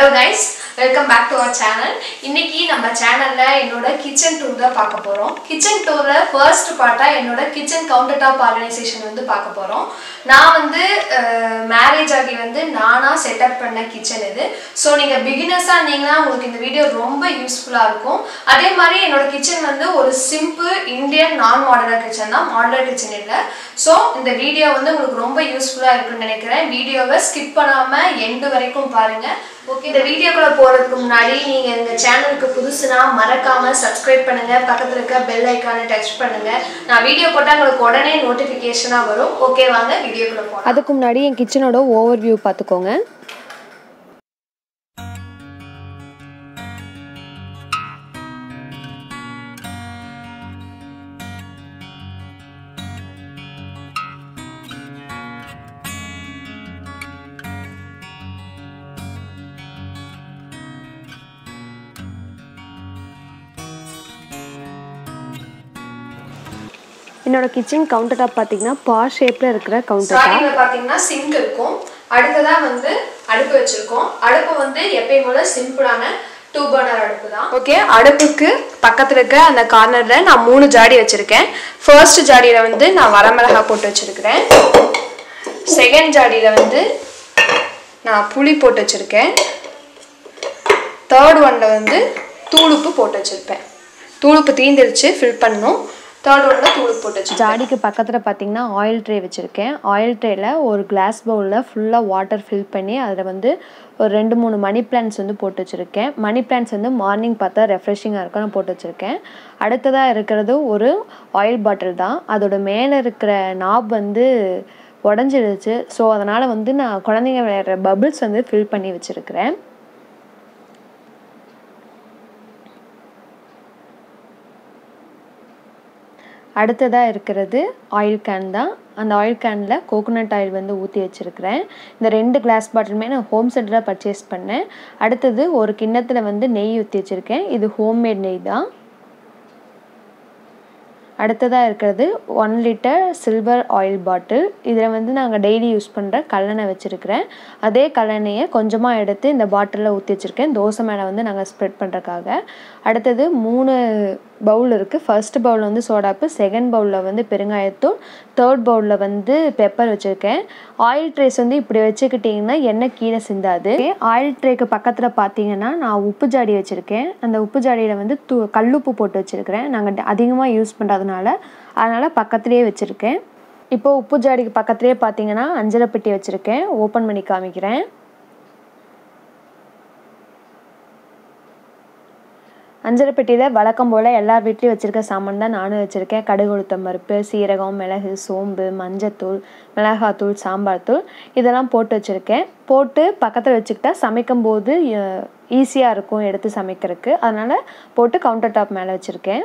guys welcome back to our channel இன்னைக்கு நம்ம சேனல்ல என்னோட கிச்சன் டூர் தான் பார்க்க போறோம் கிச்சன் டூர்ல ஃபர்ஸ்ட் பார்ட்டா என்னோட கிச்சன் கவுண்டர் டாப் ஆர்கனைசேஷன் வந்து பார்க்க போறோம் நான் வந்து மேரேஜ் ஆகி வந்து நானா செட்டப் பண்ண கிச்சன் இது ஸோ நீங்க பிகினர்ஸா இருந்தீங்கன்னா உங்களுக்கு இந்த வீடியோ ரொம்ப யூஸ்ஃபுல்லா இருக்கும் அதே மாதிரி என்னோட கிச்சன் வந்து ஒரு simple Indian non modular kitchen தான் மாடலர் கிச்சன் இல்லை ஸோ இந்த வீடியோ வந்து உங்களுக்கு ரொம்ப யூஸ்ஃபுல்லா இருக்குன்னு நினைக்கிறேன் வீடியோவை ஸ்கிப் பண்ணாம எண்டு வரைக்கும் பாருங்க ஓகே இந்த வீடியோக்குள்ள போறதுக்கு முன்னாடி நீங்க எங்க சேனலுக்கு புதுசுனா மறக்காம சப்ஸ்கிரைப் பண்ணுங்க பக்கத்துல இருக்க பெல் ஐக்கானை டச் பண்ணுங்க நான் வீடியோ போட்டா உங்களுக்கு உடனே நோட்டிபிகேஷனா வரும் ஓகே வாங்க வீடியோக்குள்ள போகலாம் அதுக்கு முன்னாடி என் கிச்சனோட ஓவர் வியூ பார்த்துக்கோங்க என்னோட கிச்சன் கவுண்டர் டாப் பார்த்தீங்கன்னா பா ஷேப்பில் இருக்கிற கவுண்டர் டாப் ஸ்டார்டிங்ல பாத்தீங்கன்னா சிங்க் இருக்கும் அடுத்ததா வந்து அடுப்பு வச்சிருக்கோம் அடுப்பு வந்து எப்பயும் போல சிம்பிளான டூ பர்னர் அடுப்பு தான் ஓகே அடுப்புக்கு பக்கத்துல இருக்க அந்த கார்னர்ல நான் மூணு ஜாடி வச்சிருக்கேன் ஃபர்ஸ்ட் ஜாடியில வந்து நான் வரமிளகா போட்டு வச்சிருக்கிறேன் செகண்ட் ஜாடியில வந்து நான் புளி போட்டு வச்சிருக்கேன் தேர்ட் ஒன்ல வந்து தூளுப்பு போட்டு வச்சிருப்பேன் தூளுப்பு தீந்துருச்சு ஃபில் பண்ணணும் தேர்ட் ஒன்ல தூளுப்பு போட்டு வச்சிருக்கேன் ஜாடிக்கு பக்கத்தில் பார்த்தீங்கன்னா ஆயில் ட்ரே வச்சுருக்கேன் ஆயில் ட்ரேயில் ஒரு கிளாஸ் பவுலில் ஃபுல்லாக வாட்டர் ஃபில் பண்ணி அதில் வந்து ஒரு ரெண்டு மூணு மணி பிளான்ட்ஸ் வந்து போட்டு வச்சுருக்கேன் மணி பிளான்ட்ஸ் வந்து மார்னிங் பார்த்தா ரெஃப்ரெஷிங்காக இருக்கும் நான் போட்டு வச்சுருக்கேன் அடுத்ததாக இருக்கிறது ஒரு ஆயில் பாட்டில் தான் அதோட மேலே இருக்கிற நாப் வந்து உடஞ்சிடுச்சு ஸோ அதனால் வந்து நான் குழந்தைங்க விளையாடுற பபிள்ஸ் வந்து ஃபில் பண்ணி வச்சுருக்கிறேன் அடுத்ததாக இருக்கிறது ஆயில் கேன் தான் அந்த ஆயில் கேனில் கோகோனட் ஆயில் வந்து ஊற்றி வச்சுருக்கிறேன் இந்த ரெண்டு கிளாஸ் பாட்டிலுமே நான் ஹோம் சென்டரில் பர்ச்சேஸ் பண்ணேன் அடுத்தது ஒரு கிண்ணத்தில் வந்து நெய் ஊற்றி வச்சுருக்கேன் இது ஹோம்மேட் நெய் தான் அடுத்ததாக இருக்கிறது one litre silver oil bottle இதில் வந்து நாங்கள் டெய்லி யூஸ் பண்ணுற கல்லெண்ணெய் வச்சுருக்கிறேன் அதே கல்லெண்ணெயை கொஞ்சமாக எடுத்து இந்த பாட்டிலில் ஊற்றி வச்சுருக்கேன் தோசை மேலே வந்து நாங்கள் ஸ்ப்ரெட் பண்ணுறக்காக அடுத்தது மூணு பவுல் இருக்குது ஃபர்ஸ்ட் பவுலில் வந்து சோடாப்பு செகண்ட் பவுலில் வந்து பெருங்காயத்தூள் தேர்ட் பவுலில் வந்து பெப்பர் வச்சுருக்கேன் ஆயில் ட்ரேஸ் வந்து இப்படி வச்சுக்கிட்டிங்கன்னா எண்ணெய் கீழே சிந்தாது ஆயில் ட்ரேக்கு பக்கத்தில் பார்த்தீங்கன்னா நான் உப்பு ஜாடி வச்சுருக்கேன் அந்த உப்பு ஜாடியில் வந்து தூ கல்லுப்பு போட்டு வச்சுருக்கிறேன் நாங்கள் அதிகமாக யூஸ் பண்ணுறதுனால அதனால் பக்கத்துலேயே வச்சுருக்கேன் இப்போது உப்பு ஜாடிக்கு பக்கத்துலேயே பார்த்தீங்கன்னா அஞ்சரை பெட்டி வச்சுருக்கேன் ஓப்பன் பண்ணி காமிக்கிறேன் அஞ்சரை பெட்டியில் வழக்கம் போல் எல்லார் வீட்லேயும் வச்சுருக்க சாமான் தான் நானும் வச்சுருக்கேன் கடுகு உளுத்தம் பருப்பு சீரகம் மிளகு சோம்பு மஞ்சத்தூள் மிளகாத்தூள் சாம்பார் தூள் இதெல்லாம் போட்டு வச்சுருக்கேன் போட்டு பக்கத்தில் வச்சுக்கிட்டா சமைக்கும் போது ஈஸியாக இருக்கும் எடுத்து சமைக்கிறதுக்கு அதனால் போட்டு கவுண்டர் டாப் மேலே வச்சுருக்கேன்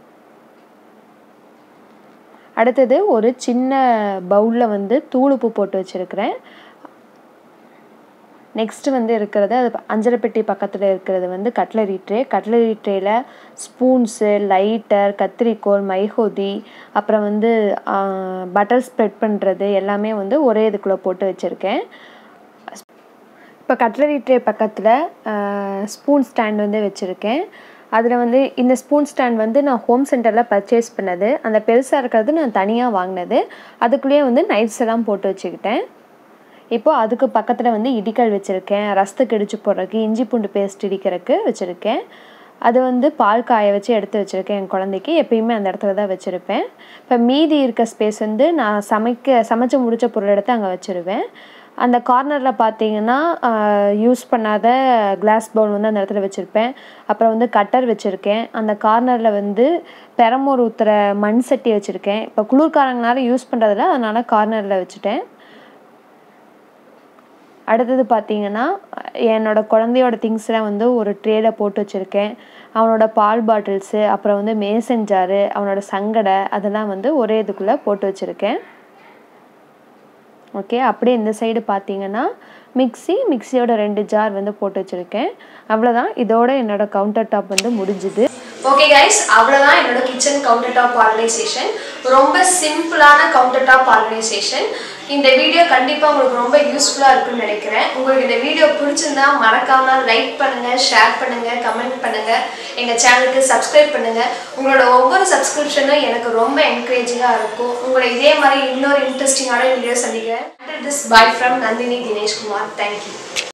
அடுத்தது ஒரு சின்ன பவுலில் வந்து தூளுப்பு போட்டு வச்சுருக்கிறேன் நெக்ஸ்ட்டு வந்து இருக்கிறது அது அஞ்சரை பெட்டி பக்கத்தில் இருக்கிறது வந்து கட்லரி ட்ரே கட்லரி ட்ரேயில் ஸ்பூன்ஸு லைட்டர் கத்திரிக்கோல் மைஹோதி அப்புறம் வந்து பட்டர் ஸ்ப்ரெட் பண்ணுறது எல்லாமே வந்து ஒரே இதுக்குள்ளே போட்டு வச்சுருக்கேன் இப்போ கட்லரி ட்ரே பக்கத்தில் ஸ்பூன் ஸ்டாண்ட் வந்து வச்சுருக்கேன் அதில் வந்து இந்த ஸ்பூன் ஸ்டாண்ட் வந்து நான் ஹோம் சென்டரில் பர்ச்சேஸ் பண்ணது அந்த பெருசாக இருக்கிறது நான் தனியாக வாங்கினது அதுக்குள்ளேயே வந்து நைட்ஸ் எல்லாம் போட்டு வச்சுக்கிட்டேன் இப்போது அதுக்கு பக்கத்தில் வந்து இடிக்கல் வச்சுருக்கேன் ரசத்துக்கு இடிச்சு போடுறதுக்கு இஞ்சி பூண்டு பேஸ்ட் இடிக்கிறதுக்கு வச்சுருக்கேன் அது வந்து பால் காய வச்சு எடுத்து வச்சுருக்கேன் என் குழந்தைக்கு எப்பயுமே அந்த இடத்துல தான் வச்சுருப்பேன் இப்போ மீதி இருக்க ஸ்பேஸ் வந்து நான் சமைக்க சமைச்சு முடித்த பொருள் எடுத்து அங்கே வச்சுருவேன் அந்த கார்னரில் பார்த்தீங்கன்னா யூஸ் பண்ணாத கிளாஸ் பவுல் வந்து அந்த இடத்துல வச்சுருப்பேன் அப்புறம் வந்து கட்டர் வச்சுருக்கேன் அந்த கார்னரில் வந்து பெரமோர் ஊற்றுற மண் சட்டி வச்சுருக்கேன் இப்போ குளிர்காரங்கனால யூஸ் பண்ணுறதில்ல அதனால் கார்னரில் வச்சுட்டேன் அடுத்தது பார்த்தீங்கன்னா என்னோட குழந்தையோட திங்ஸ்லாம் வந்து ஒரு ட்ரேயில் போட்டு வச்சுருக்கேன் அவனோட பால் பாட்டில்ஸு அப்புறம் வந்து மேசன் ஜாரு அவனோட சங்கடை அதெல்லாம் வந்து ஒரே இதுக்குள்ளே போட்டு வச்சுருக்கேன் ஓகே அப்படியே இந்த சைடு பார்த்தீங்கன்னா மிக்ஸி மிக்ஸியோட ரெண்டு ஜார் வந்து போட்டு வச்சுருக்கேன் அவ்வளோதான் இதோட என்னோட கவுண்டர் டாப் வந்து முடிஞ்சுது ஓகே கைஸ் அவ்வளோதான் என்னோட கிச்சன் கவுண்டர் டாப் ஆர்கனைசேஷன் ரொம்ப சிம்பிளான கவுண்டர் டாப் ஆர்கனைசேஷன் இந்த வீடியோ கண்டிப்பாக உங்களுக்கு ரொம்ப யூஸ்ஃபுல்லாக இருக்கும்னு நினைக்கிறேன் உங்களுக்கு இந்த வீடியோ பிடிச்சிருந்தா மறக்காம லைக் பண்ணுங்கள் ஷேர் பண்ணுங்கள் கமெண்ட் பண்ணுங்கள் எங்கள் சேனலுக்கு சப்ஸ்கிரைப் பண்ணுங்கள் உங்களோட ஒவ்வொரு சப்ஸ்கிரிப்ஷனும் எனக்கு ரொம்ப என்கரேஜிங்காக இருக்கும் உங்களை இதே மாதிரி இன்னொரு இன்ட்ரெஸ்டிங்கான வீடியோ சந்திக்கிறேன் this bye from Nandini Dineshkumar thank you